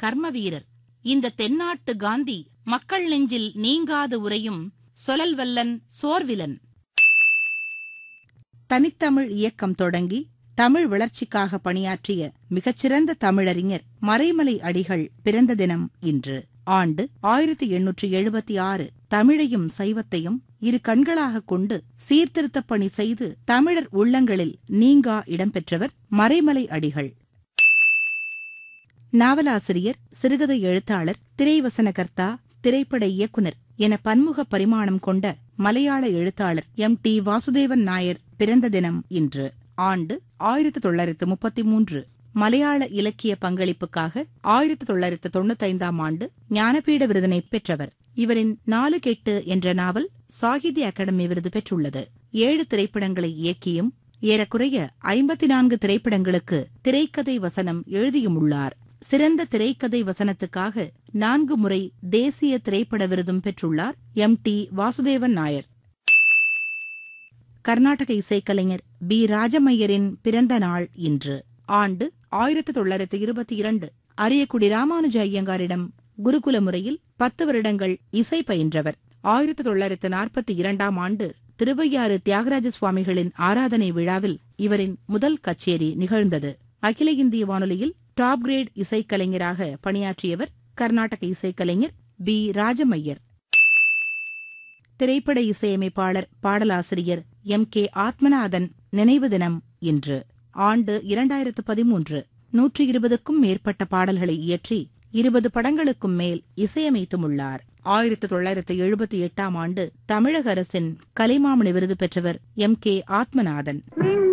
கர்ம வீரர் இந்த தென்னாட்டு காந்தி மக்கள் நெஞ்சில் நீங்காது உரையும் சொலல் வல்லன் சோர்விலன் தனித்தமிழ் இயக்கம் தொடங்கி தமிழ் வளர்ச்சிக்காக பணியாற்றிய மிகச்சிறந்த தமிழறிஞர் மறைமலை அடிகள் பிறந்த தினம் இன்று ஆண்டு ஆயிரத்தி எண்ணூற்றி எழுபத்தி ஆறு தமிழையும் சைவத்தையும் இரு கண்களாக கொண்டு சீர்திருத்தப் பணி செய்து தமிழர் உள்ளங்களில் நீங்கா இடம்பெற்றவர் மறைமலை அடிகள் நாவலாசிரியர் சிறுகதை எழுத்தாளர் திரைவசனகர்த்தா திரைப்பட இயக்குனர் என பன்முக பரிமாணம் கொண்ட மலையாள எழுத்தாளர் எம் டி வாசுதேவன் நாயர் பிறந்த தினம் இன்று ஆண்டு ஆயிரத்தி தொள்ளாயிரத்து முப்பத்தி மூன்று மலையாள இலக்கிய பங்களிப்புக்காக ஆயிரத்தி தொள்ளாயிரத்து தொண்ணூத்தைந்தாம் ஆண்டு ஞானபீட விருதினை பெற்றவர் இவரின் நாலு கெட்டு என்ற நாவல் சாகித்ய அகாடமி விருது பெற்றுள்ளது ஏழு திரைப்படங்களை இயக்கியும் ஏறக்குறைய ஐம்பத்தி நான்கு திரைப்படங்களுக்கு திரைக்கதை வசனம் எழுதியுமுள்ளார் சிறந்த திரைக்கதை வசனத்துக்காக நான்கு முறை தேசிய திரைப்பட விருதும் பெற்றுள்ளார் எம் டி வாசுதேவன் நாயர் கர்நாடக இசைக்கலைஞர் பி ராஜமையரின் பிறந்த நாள் இன்று ஆண்டு ஆயிரத்தி தொள்ளாயிரத்தி இருபத்தி இரண்டு அரியக்குடி ராமானுஜ ஐயங்காரிடம் குருகுல முறையில் பத்து வருடங்கள் இசை பயின்றவர் ஆயிரத்தி தொள்ளாயிரத்து நாற்பத்தி இரண்டாம் ஆண்டு திருவையாறு தியாகராஜ சுவாமிகளின் ஆராதனை விழாவில் இவரின் முதல் கச்சேரி நிகழ்ந்தது அகில இந்திய வானொலியில் டாப் கிரேட் இசைக்கலைஞராக பணியாற்றியவர் கர்நாடக இசைக்கலைஞர் பி ராஜமையர் திரைப்பட இசையமைப்பாளர் பாடலாசிரியர் எம் கே ஆத்மநாதன் நினைவு தினம் இன்று ஆண்டு இரண்டாயிரத்து பதிமூன்று நூற்றி இருபதுக்கும் மேற்பட்ட பாடல்களை இயற்றி இருபது படங்களுக்கும் மேல் இசையமைத்துமுள்ளார் ஆயிரத்தி தொள்ளாயிரத்து எழுபத்தி எட்டாம் ஆண்டு தமிழக அரசின் கலைமாமணி விருது பெற்றவர் எம் கே ஆத்மநாதன் மின்